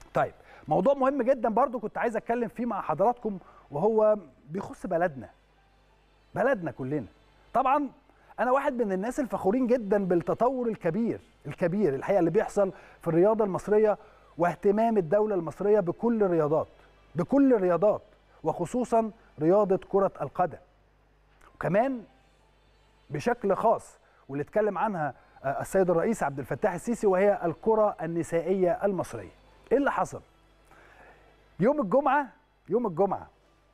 طيب موضوع مهم جدا برضو كنت عايز اتكلم فيه مع حضراتكم وهو بيخص بلدنا بلدنا كلنا طبعا انا واحد من الناس الفخورين جدا بالتطور الكبير الكبير الحقيقه اللي بيحصل في الرياضه المصريه واهتمام الدوله المصريه بكل الرياضات بكل الرياضات وخصوصا رياضه كره القدم وكمان بشكل خاص واللي اتكلم عنها السيد الرئيس عبد الفتاح السيسي وهي الكره النسائيه المصريه ايه اللي حصل يوم الجمعه يوم الجمعه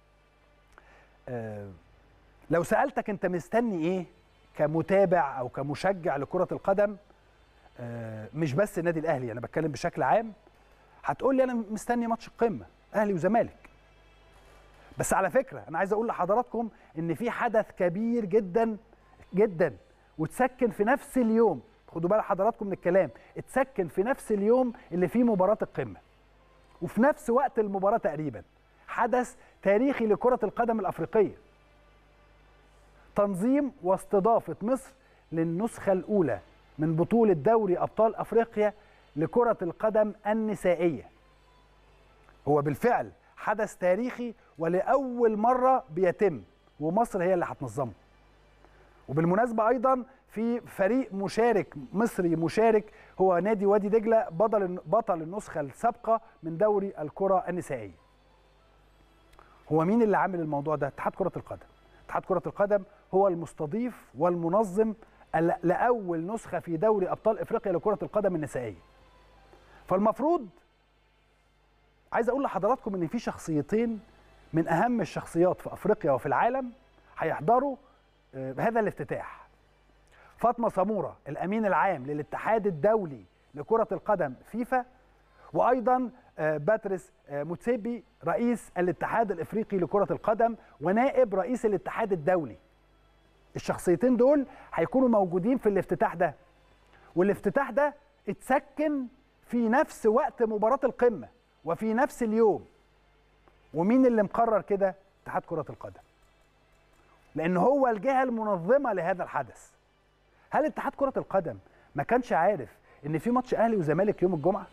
آه لو سالتك انت مستني ايه كمتابع او كمشجع لكره القدم آه مش بس النادي الاهلي انا بتكلم بشكل عام هتقول لي انا مستني ماتش القمه اهلي وزمالك بس على فكره انا عايز اقول لحضراتكم ان في حدث كبير جدا جدا وتسكن في نفس اليوم خدوا بال حضراتكم من الكلام اتسكن في نفس اليوم اللي فيه مباراه القمه وفي نفس وقت المباراه تقريبا حدث تاريخي لكره القدم الافريقيه تنظيم واستضافه مصر للنسخه الاولى من بطوله دوري ابطال افريقيا لكره القدم النسائيه هو بالفعل حدث تاريخي ولاول مره بيتم ومصر هي اللي هتنظمه وبالمناسبه ايضا في فريق مشارك مصري مشارك هو نادي وادي دجله بطل بطل النسخه السابقه من دوري الكره النسائيه. هو مين اللي عامل الموضوع ده؟ اتحاد كره القدم. اتحاد كره القدم هو المستضيف والمنظم لاول نسخه في دوري ابطال افريقيا لكره القدم النسائيه. فالمفروض عايز اقول لحضراتكم ان في شخصيتين من اهم الشخصيات في افريقيا وفي العالم هيحضروا هذا الافتتاح فاطمه سموره الامين العام للاتحاد الدولي لكره القدم فيفا وايضا باتريس موتسيبي رئيس الاتحاد الافريقي لكره القدم ونائب رئيس الاتحاد الدولي الشخصيتين دول هيكونوا موجودين في الافتتاح ده والافتتاح ده اتسكن في نفس وقت مباراه القمه وفي نفس اليوم ومين اللي مقرر كده اتحاد كره القدم لان هو الجهه المنظمه لهذا الحدث هل اتحاد كره القدم ما كانش عارف ان في ماتش اهلي وزمالك يوم الجمعه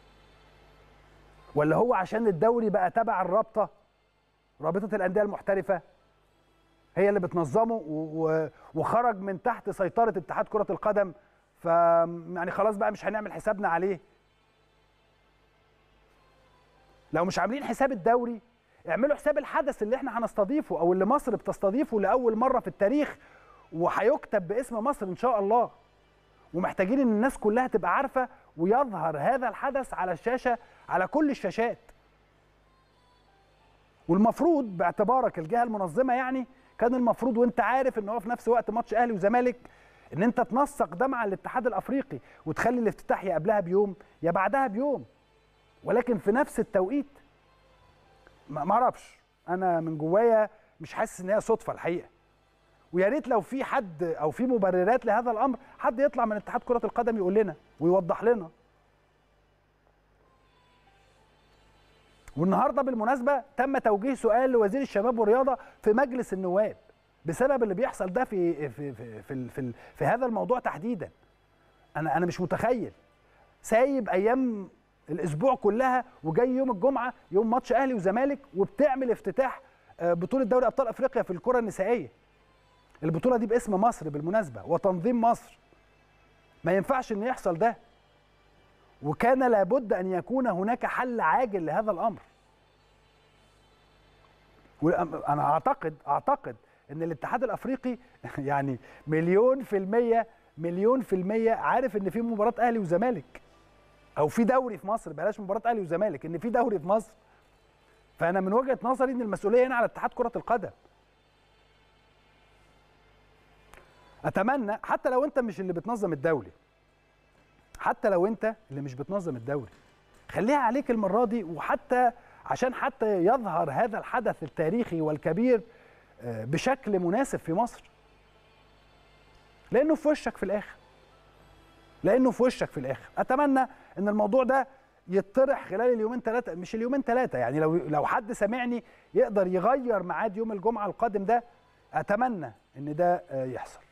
ولا هو عشان الدوري بقى تبع الرابطه رابطه الانديه المحترفه هي اللي بتنظمه وخرج من تحت سيطره اتحاد كره القدم ف يعني خلاص بقى مش هنعمل حسابنا عليه لو مش عاملين حساب الدوري اعملوا حساب الحدث اللي احنا هنستضيفه او اللي مصر بتستضيفه لاول مره في التاريخ وهيكتب باسم مصر ان شاء الله ومحتاجين ان الناس كلها تبقى عارفه ويظهر هذا الحدث على الشاشه على كل الشاشات والمفروض باعتبارك الجهه المنظمه يعني كان المفروض وانت عارف ان هو في نفس وقت ماتش اهلي وزمالك ان انت تنسق ده مع الاتحاد الافريقي وتخلي الافتتاح يا قبلها بيوم يا بعدها بيوم ولكن في نفس التوقيت ما اعرفش انا من جوايا مش حاسس ان هي صدفه الحقيقه ويا ريت لو في حد او في مبررات لهذا الامر حد يطلع من اتحاد كره القدم يقول لنا ويوضح لنا والنهارده بالمناسبه تم توجيه سؤال لوزير الشباب والرياضه في مجلس النواب بسبب اللي بيحصل ده في في في في, في, في هذا الموضوع تحديدا انا انا مش متخيل سايب ايام الاسبوع كلها وجاي يوم الجمعه يوم ماتش اهلي وزمالك وبتعمل افتتاح بطوله دوري ابطال افريقيا في الكره النسائيه البطوله دي باسم مصر بالمناسبه وتنظيم مصر ما ينفعش ان يحصل ده وكان لابد ان يكون هناك حل عاجل لهذا الامر وانا اعتقد اعتقد ان الاتحاد الافريقي يعني مليون في الميه مليون في الميه عارف ان في مباراه اهلي وزمالك او في دوري في مصر بلاش مباراه اهلي وزمالك ان في دوري في مصر فانا من وجهه نظري ان المسؤوليه هنا على اتحاد كره القدم اتمنى حتى لو انت مش اللي بتنظم الدوري حتى لو انت اللي مش بتنظم الدوري خليها عليك المره دي وحتى عشان حتى يظهر هذا الحدث التاريخي والكبير بشكل مناسب في مصر لانه في وشك في الاخر لانه في وشك في الاخر اتمنى ان الموضوع ده يطرح خلال اليومين ثلاثه مش اليومين ثلاثه يعني لو لو حد سامعني يقدر يغير ميعاد يوم الجمعه القادم ده اتمنى ان ده يحصل